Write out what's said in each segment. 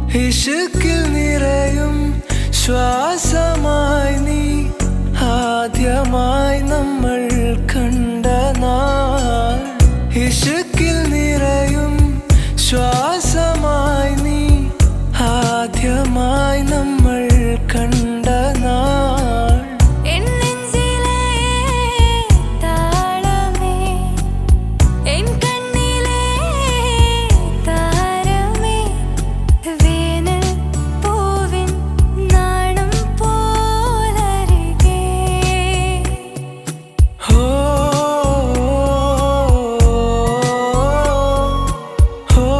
ഇഷ്കിൽ നിറയും ശ്വാസമായി നീ ആദ്യമായി നമ്മൾ കണ്ട നാൾ ഇഷ്കിൽ നിറയും ശ്വാസമായി നീ ആദ്യമായി നമ്മൾ കണ്ട നാൾ എൻ നെഞ്ചിലെ താളമേ എൻ കണ്ണിലെ താരമേ വേനൽ പൂവിൻ നാണം പോലരികെ ഹോ ഹോ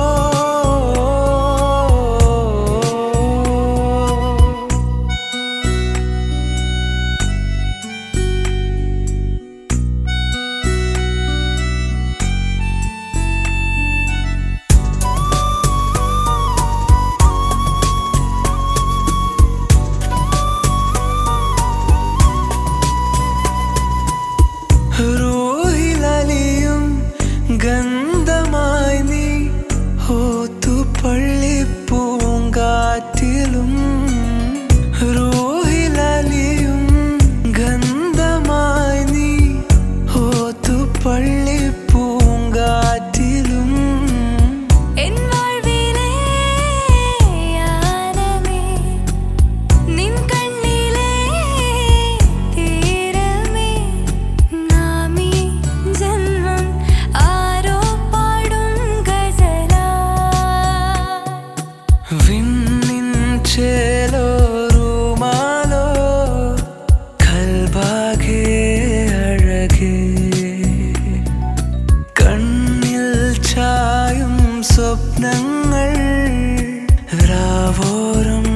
റൂഹിലലിയും ഗന്ധമായി നീ ഓത്തുപള്ളി പൂങ്കാറ്റിലും റൂഹിലലിയും ഗന്ധമായി നീ ഓത്തുപള്ളി പൂങ്കാറ്റിലും എൻ വാഴ്വിലെ യാനമേ നിൻ കണ്ണിലെ തീരമേ നാമീ ജന്മം ആരോ പാടും ഗസലാ വിണ്ണിൻ ചേലോ റൂമാലോ കൽബാകെ അഴകേ കണ്ണിൽ ചായും സ്വപ്നങ്ങൾ രാവോരം